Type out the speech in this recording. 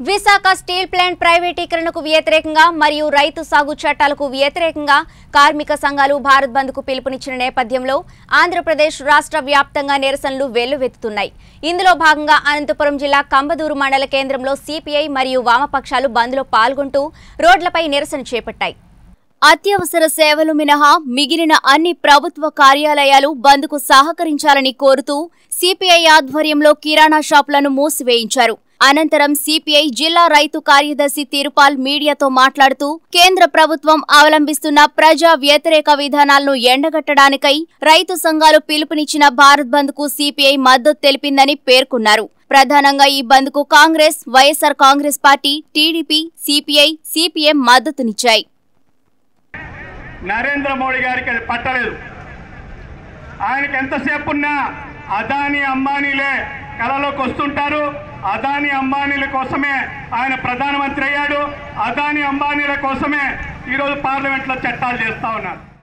Visakha steel plant ప్రైవేటీకరణకు వ్యతిరేకంగా మరియు రైతు సాగు చట్టాలకు వ్యతిరేకంగా కార్మిక సంఘాలు భారత్ బంద్కు పిలుపునిచ్చిన నేపథ్యంలో ఆంధ్రప్రదేశ్ రాష్ట్ర వ్యాప్తంగా నిరసనలు వెల్లువెత్తుతున్నాయి ఇందులో భాగంగా అనంతపురం జిల్లా కంబదూరు మండల కేంద్రంలో సిపిఐ మరియు వామపక్షాలు బంద్లో పాల్గొంటూ రోడ్లపై నిరసన చేపట్టాయి అత్యవసర సేవలు మినహా మిగిలిన అన్ని ప్రభుత్వ కార్యాలయాలు బంద్కు సహకరించాలని కోరుతూ సిపిఐ ఆధ్వర్యంలో కిరాణా షాపులను మూసివేయించారు అనంతరం సిపిఐ జిల్లా రైతు కార్యదర్శి తిరుపాల్ మీడియాతో మాట్లాడుతూ కేంద్ర ప్రభుత్వం అవలంబిస్తున్న ప్రజా వ్యతిరేక విధానాలను ఎండగట్టడానికై రైతు సంఘాలు పిలుపునిచ్చిన భారత్ బంద్ కు సిపిఐ మద్దతు తెలిపిందని పేర్కొన్నారు ప్రధానంగా ఈ బంద్ కు కాంగ్రెస్ వైఎస్సార్ కాంగ్రెస్ పార్టీ టీడీపీ సిపిఐ సిపిఎం మద్దతునిచ్చాయి నరేంద్ర మోడీ గారికి అది పట్టలేదు ఆయనకి ఎంతసేపు ఉన్నా అదాని అంబానీలే కళలోకి వస్తుంటారు అదాని అంబానీల కోసమే ఆయన ప్రధానమంత్రి అయ్యాడు అదాని అంబానీల కోసమే ఈరోజు పార్లమెంట్లో చట్టాలు చేస్తా ఉన్నారు